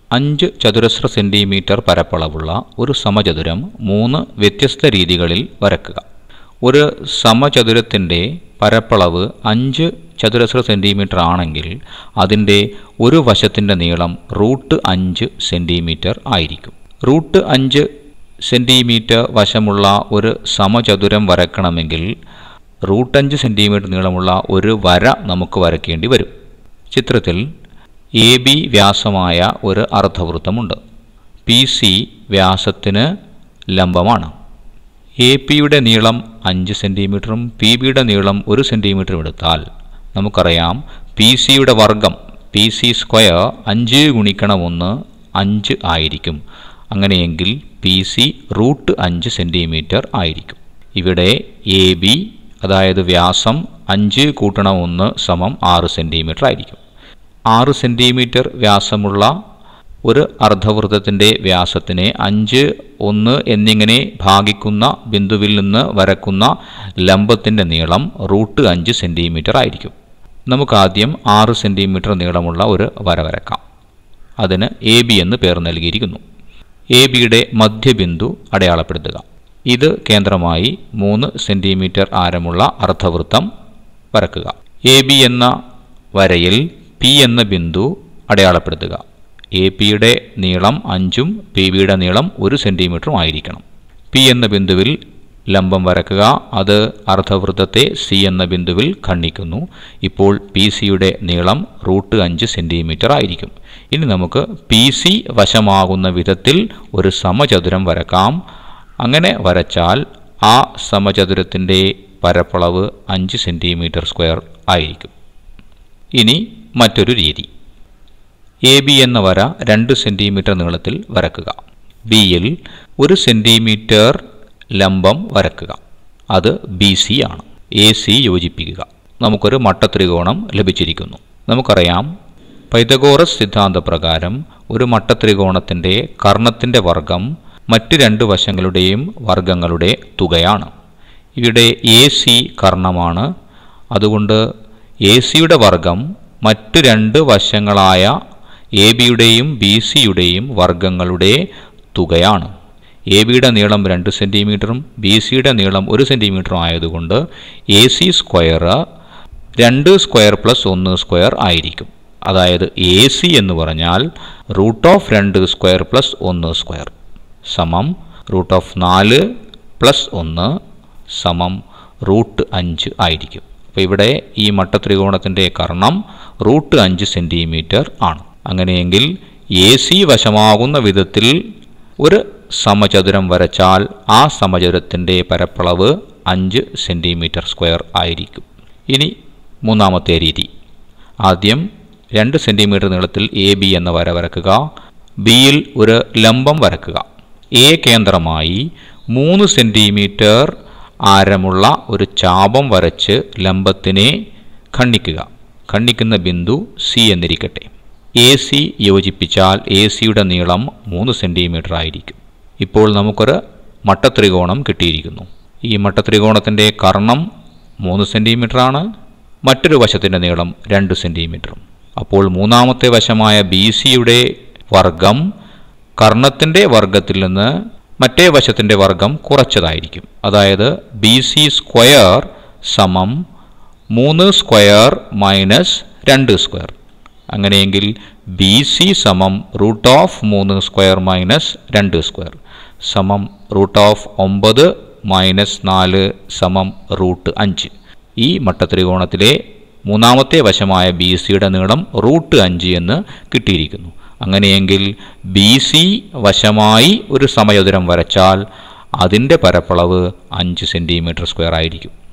അഞ്ച് ചതുരശ്ര സെൻറ്റിമീറ്റർ പരപ്പളവുള്ള ഒരു സമചതുരം മൂന്ന് വ്യത്യസ്ത രീതികളിൽ വരക്കുക ഒരു സമചതുരത്തിൻ്റെ പരപ്പളവ് അഞ്ച് ചതുരശ്ര സെൻറ്റിമീറ്റർ ആണെങ്കിൽ അതിൻ്റെ ഒരു വശത്തിൻ്റെ നീളം റൂട്ട് അഞ്ച് സെൻറ്റിമീറ്റർ ആയിരിക്കും റൂട്ട് അഞ്ച് സെൻറ്റിമീറ്റർ വശമുള്ള ഒരു സമചതുരം വരക്കണമെങ്കിൽ റൂട്ട് അഞ്ച് സെൻറ്റിമീറ്റർ നീളമുള്ള ഒരു വര നമുക്ക് വരയ്ക്കേണ്ടി വരും ചിത്രത്തിൽ എ ബി വ്യാസമായ ഒരു അർദ്ധവൃത്തമുണ്ട് പി സി വ്യാസത്തിന് ലംബമാണ് എ പിയുടെ നീളം അഞ്ച് സെൻറ്റിമീറ്ററും പി ബിയുടെ നീളം ഒരു സെൻറ്റിമീറ്ററും എടുത്താൽ നമുക്കറിയാം പി സിയുടെ വർഗം പി സി സ്ക്വയർ അഞ്ച് ഗുണിക്കണം ഒന്ന് അഞ്ച് ആയിരിക്കും അങ്ങനെയെങ്കിൽ പി സി റൂട്ട് അഞ്ച് സെൻറ്റിമീറ്റർ ആയിരിക്കും ഇവിടെ എ ബി അതായത് വ്യാസം അഞ്ച് കൂട്ടണം ഒന്ന് സമം ആറ് സെൻറ്റിമീറ്റർ ആയിരിക്കും ആറ് സെൻറ്റിമീറ്റർ വ്യാസമുള്ള ഒരു അർദ്ധവൃത്തത്തിൻ്റെ വ്യാസത്തിനെ അഞ്ച് ഒന്ന് എന്നിങ്ങനെ ഭാഗിക്കുന്ന ബിന്ദുവിൽ നിന്ന് വരക്കുന്ന ലംബത്തിൻ്റെ നീളം റൂട്ട് അഞ്ച് സെൻറ്റിമീറ്റർ ആയിരിക്കും നമുക്കാദ്യം ആറ് സെൻറ്റിമീറ്റർ നീളമുള്ള ഒരു വര വരക്കാം അതിന് എ ബി എന്ന് പേർ നൽകിയിരിക്കുന്നു എ ബിയുടെ മധ്യബിന്ദു അടയാളപ്പെടുത്തുക ഇത് കേന്ദ്രമായി മൂന്ന് സെൻറ്റിമീറ്റർ ആരമുള്ള അർദ്ധവൃത്തം വരക്കുക എ ബി എന്ന വരയിൽ പി എന്ന ബിന്ദു അടയാളപ്പെടുത്തുക എ പിയുടെ നീളം അഞ്ചും പി ബിയുടെ നീളം ഒരു സെൻറ്റിമീറ്ററും ആയിരിക്കണം പി എന്ന ബിന്ദുവിൽ ലംബം വരക്കുക അത് അർദ്ധവൃത്തത്തെ സി എന്ന ബിന്ദുവിൽ ഖണ്ഡിക്കുന്നു ഇപ്പോൾ പി സിയുടെ നീളം റൂട്ട് അഞ്ച് സെൻറ്റിമീറ്റർ ആയിരിക്കും ഇനി നമുക്ക് പി സി വശമാകുന്ന വിധത്തിൽ ഒരു സമചതുരം വരക്കാം അങ്ങനെ വരച്ചാൽ ആ സമചതുരത്തിൻ്റെ പരപ്പളവ് അഞ്ച് സെൻറ്റിമീറ്റർ സ്ക്വയർ ആയിരിക്കും ഇനി മറ്റൊരു രീതി എ ബി എന്ന വര രണ്ട് സെൻറ്റിമീറ്റർ നീളത്തിൽ വരക്കുക ബിയിൽ ഒരു സെൻറ്റിമീറ്റർ ലംബം വരക്കുക അത് ബി സി ആണ് എ സി യോജിപ്പിക്കുക നമുക്കൊരു മട്ടത്രികോണം ലഭിച്ചിരിക്കുന്നു നമുക്കറിയാം പൈതഗോറസ് സിദ്ധാന്തപ്രകാരം ഒരു മട്ടത്രികോണത്തിൻ്റെ കർണത്തിൻ്റെ വർഗം മറ്റ് രണ്ട് വശങ്ങളുടെയും വർഗങ്ങളുടെ തുകയാണ് ഇവിടെ എ സി കർണമാണ് അതുകൊണ്ട് എ സിയുടെ വർഗം മറ്റ് രണ്ട് വശങ്ങളായ എ ബിയുടെയും ബി സിയുടെയും വർഗങ്ങളുടെ തുകയാണ് എ ബിയുടെ നീളം രണ്ട് സെൻറ്റിമീറ്ററും ബി സിയുടെ നീളം ഒരു സെൻറ്റിമീറ്ററും ആയതുകൊണ്ട് എ സി സ്ക്വയർ രണ്ട് സ്ക്വയർ പ്ലസ് ഒന്ന് സ്ക്വയർ ആയിരിക്കും അതായത് എ സി എന്ന് പറഞ്ഞാൽ റൂട്ട് ഓഫ് രണ്ട് സ്ക്വയർ പ്ലസ് ഒന്ന് സ്ക്വയർ സമം റൂട്ട് ഓഫ് നാല് പ്ലസ് ഒന്ന് സമം റൂട്ട് അഞ്ച് ആയിരിക്കും അപ്പോൾ ഇവിടെ ഈ മട്ടത്രികോണത്തിൻ്റെ കർണം റൂട്ട് അഞ്ച് സെൻറ്റിമീറ്റർ ആണ് അങ്ങനെയെങ്കിൽ എ സി വശമാകുന്ന വിധത്തിൽ ഒരു സമചതുരം വരച്ചാൽ ആ സമചതുരത്തിൻ്റെ പരപ്പളവ് അഞ്ച് സെൻറ്റിമീറ്റർ സ്ക്വയർ ആയിരിക്കും ഇനി മൂന്നാമത്തെ രീതി ആദ്യം രണ്ട് സെൻറ്റിമീറ്റർ നീളത്തിൽ എ ബി എന്ന വര വരക്കുക ബിയിൽ ഒരു ലംബം വരക്കുക എ കേന്ദ്രമായി മൂന്ന് സെൻറ്റിമീറ്റർ ആരമുള്ള ഒരു ചാപം വരച്ച് ലംബത്തിനെ ഖണ്ഡിക്കുക ഖണ്ഡിക്കുന്ന ബിന്ദു സി എന്നിരിക്കട്ടെ എ സി യോജിപ്പിച്ചാൽ എ സിയുടെ നീളം മൂന്ന് സെൻറ്റിമീറ്റർ ആയിരിക്കും ഇപ്പോൾ നമുക്കൊരു മട്ടത്രികോണം കിട്ടിയിരിക്കുന്നു ഈ മട്ടത്രികോണത്തിൻ്റെ കർണം മൂന്ന് സെൻറ്റിമീറ്റർ ആണ് മറ്റൊരു വശത്തിൻ്റെ നീളം രണ്ട് സെൻറ്റിമീറ്ററും അപ്പോൾ മൂന്നാമത്തെ വശമായ ബി സിയുടെ വർഗം കർണത്തിൻ്റെ വർഗത്തിൽ നിന്ന് മറ്റേ വശത്തിൻ്റെ വർഗം കുറച്ചതായിരിക്കും അതായത് ബി സി സ്ക്വയർ സമം മൂന്ന് സ്ക്വയർ മൈനസ് രണ്ട് സ്ക്വയർ അങ്ങനെയെങ്കിൽ ബി സി സമം റൂട്ട് ഓഫ് മൂന്ന് സ്ക്വയർ മൈനസ് രണ്ട് സ്ക്വയർ സമം റൂട്ട് ഓഫ് ഒമ്പത് മൈനസ് നാല് സമം റൂട്ട് അഞ്ച് ഈ മട്ടത്രികോണത്തിലെ മൂന്നാമത്തെ വശമായ ബി സിയുടെ നീളം റൂട്ട് അഞ്ച് എന്ന് കിട്ടിയിരിക്കുന്നു അങ്ങനെയെങ്കിൽ ബി സി വശമായി ഒരു സമചതുരം വരച്ചാൽ അതിൻ്റെ പരപ്പളവ് അഞ്ച് സെൻറ്റിമീറ്റർ സ്ക്വയർ ആയിരിക്കും